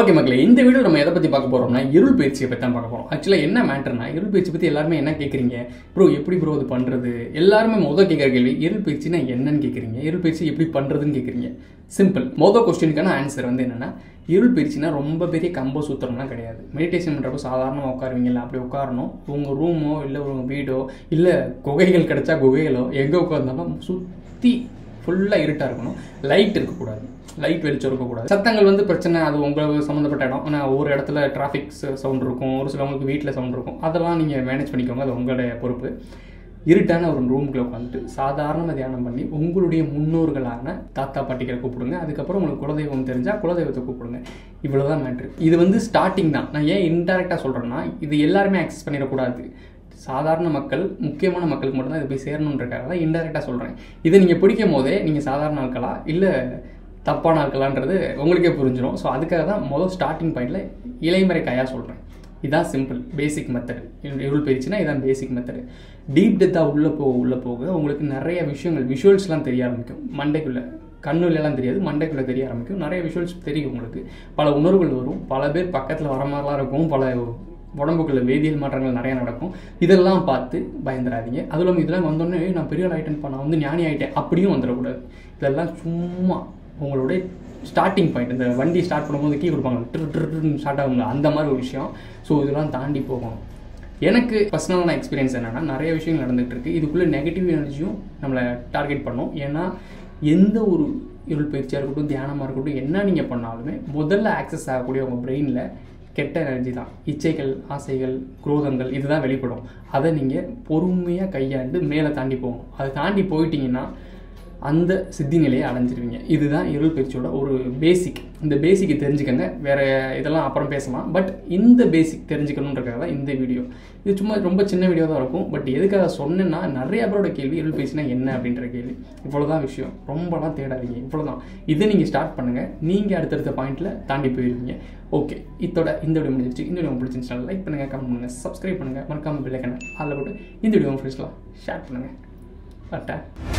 okay மக்களே இந்த video நம்ம எதை பற்றி பார்க்க போகிறோம்னா இருள் பயிற்சியை பற்றி தான் பார்க்க போகிறோம் ஆக்சுவலாக என்ன மேட்டர்னா இருள் பயிற்சி பற்றி எல்லாருமே என்ன கேட்குறீங்க ப்ரோ எப்படி ப்ரோ இது பண்ணுறது எல்லாருமே மொதல் கேட்குற கேள்வி இருள் பயிற்சினா என்னன்னு கேட்குறீங்க இருள் பயிற்சி எப்படி பண்ணுறதுன்னு கேட்குறீங்க சிம்பிள் மொதல் கொஸ்டினுக்கான ஆன்சர் வந்து என்னென்னா இருள் பயிற்சினா ரொம்ப பெரிய கம்போ சூத்திரம்லாம் கிடையாது மெடிடேஷன் பண்ணுறப்போ சாதாரணமாக உட்காருவீங்கல்ல அப்படி உட்காரணும் உங்கள் ரூமோ இல்லை உங்கள் வீடோ இல்லை குகைகள் கிடைச்சா குகைகளோ எங்கே உட்காந்தாலும் சுற்றி ஃபுல்லாக இருட்டாக இருக்கணும் லைட் இருக்கக்கூடாது லைட் வெளிச்சம் இருக்கக்கூடாது சத்தங்கள் வந்து பிரச்சனை அது உங்களுக்கு சம்மந்தப்பட்ட இடம் ஆனால் ஒரு இடத்துல டிராஃபிக் சவுண்ட் இருக்கும் ஒரு சிலவங்களுக்கு வீட்டில் சவுண்ட் இருக்கும் அதெல்லாம் நீங்கள் மேனேஜ் பண்ணிக்கோங்க அது உங்களுடைய பொறுப்பு இருட்டான ஒரு ரூமுக்குள்ள உட்காந்துட்டு சாதாரண தியானம் பண்ணி உங்களுடைய முன்னோர்களான தாத்தா பாட்டிகளை கூப்பிடுங்க அதுக்கப்புறம் உங்களுக்கு குலதெய்வம் தெரிஞ்சால் குலதெய்வத்தை கூப்பிடுங்க இவ்வளோதான் மேட்ரு இது வந்து ஸ்டார்டிங் தான் நான் ஏன் இன்டெரக்டாக சொல்கிறேன்னா இது எல்லாருமே ஆக்சஸ் பண்ணிடக்கூடாது சாதாரண மக்கள் முக்கியமான மக்களுக்கு மட்டும்தான் இது போய் சேரணுன்றக்காக தான் இன்டெரக்டாக சொல்கிறேன் இதை நீங்கள் பிடிக்கும் போதே நீங்கள் சாதாரண ஆட்களா இல்லை தப்பான ஆட்களான்றது உங்களுக்கே புரிஞ்சிடும் ஸோ அதுக்காக தான் முதல் ஸ்டார்டிங் பாயிண்டில் இலைமறை கையாக சொல்கிறேன் இதான் சிம்பிள் பேசிக் மெத்தடு இருள் பயிற்சினா இதான் பேசிக் மெத்தடு டீப் டெத்தாக உள்ளே போக உள்ளே போக உங்களுக்கு நிறைய விஷயங்கள் விஷுவல்ஸ்லாம் தெரிய ஆரம்பிக்கும் மண்டைக்குள்ளே கண்ணுலலாம் தெரியாது மண்டைக்குள்ளே தெரிய ஆரம்பிக்கும் நிறைய விஷுவல்ஸ் தெரியும் உங்களுக்கு பல உணர்வுகள் வரும் பல பேர் பக்கத்தில் வர மாதிரிலாம் இருக்கும் பல உடம்புக்குள்ள வேதியியல் மாற்றங்கள் நிறைய நடக்கும் இதெல்லாம் பார்த்து பயந்துடாதீங்க அதுவும் இல்லாமல் இதெல்லாம் வந்தோடனே "ஏய், நான் பெரிய ஆள் ஆகிட்டேன் நான் வந்து ஞானி ஆகிட்டேன் அப்படியும் வந்துடக்கூடாது இதெல்லாம் சும்மா உங்களுடைய ஸ்டார்டிங் பாயிண்ட் இந்த வண்டி ஸ்டார்ட் பண்ணும்போது கீ கொடுப்பாங்க ட்ரு ட்ருன்னு ஸ்டார்ட் ஆகுங்க அந்த மாதிரி ஒரு விஷயம் ஸோ இதெல்லாம் தாண்டி போகணும் எனக்கு பர்சனலான எக்ஸ்பீரியன்ஸ் என்னென்னா நிறைய விஷயங்கள் நடந்துகிட்டு இருக்கு இதுக்குள்ளே நெகட்டிவ் எனர்ஜியும் நம்மளை டார்கெட் பண்ணும் ஏன்னா எந்த ஒரு இருள் பயிற்சியாக இருக்கட்டும் தியானமாக இருக்கட்டும் என்ன நீங்கள் பண்ணாலுமே முதல்ல ஆக்சஸ் ஆகக்கூடிய உங்கள் பிரெயினில் கெட்ட எனர்ஜி தான் இச்சைகள் ஆசைகள் குரோதங்கள் இதுதான் வெளிப்படும் அதை நீங்கள் பொறுமையாக கையாண்டு மேலே தாண்டி போகணும் அதை தாண்டி போயிட்டீங்கன்னா அந்த சித்தி நிலையை அடைஞ்சிருவீங்க இதுதான் இருள் பயிற்சியோட ஒரு பேசிக் இந்த பேசிக்கை தெரிஞ்சுக்கங்க வேற இதெல்லாம் அப்புறம் பேசலாம் பட் இந்த பேசிக் தெரிஞ்சுக்கணுன்றக்காக தான் இந்த வீடியோ இது சும்மா ரொம்ப சின்ன வீடியோ தான் இருக்கும் பட் எதுக்காக சொன்னேன்னா நிறைய பேரோட கேள்வி இருள் பயிற்சினா என்ன அப்படின்ற கேள்வி இவ்வளோதான் விஷயம் ரொம்பலாம் தேடாதீங்க இவ்வளோதான் இதை நீங்கள் ஸ்டார்ட் பண்ணுங்கள் நீங்கள் அடுத்தடுத்த பாயிண்ட்டில் தாண்டி போயிருவீங்க ஓகே இதோட இந்த வீடியோ முடிஞ்சிருச்சு இந்த வீடியோ பிடிச்சிருந்துச்சுன்னா லைக் பண்ணுங்கள் கமெண்ட் பண்ணுங்கள் சப்ஸ்கிரைப் பண்ணுங்கள் மறக்காமல் பிள்ளைக்கான அதில் போட்டு இந்த வீடியோ ஃப்ரெண்ட்ஸ்லாம் ஷேர் பண்ணுங்கள் அட்டா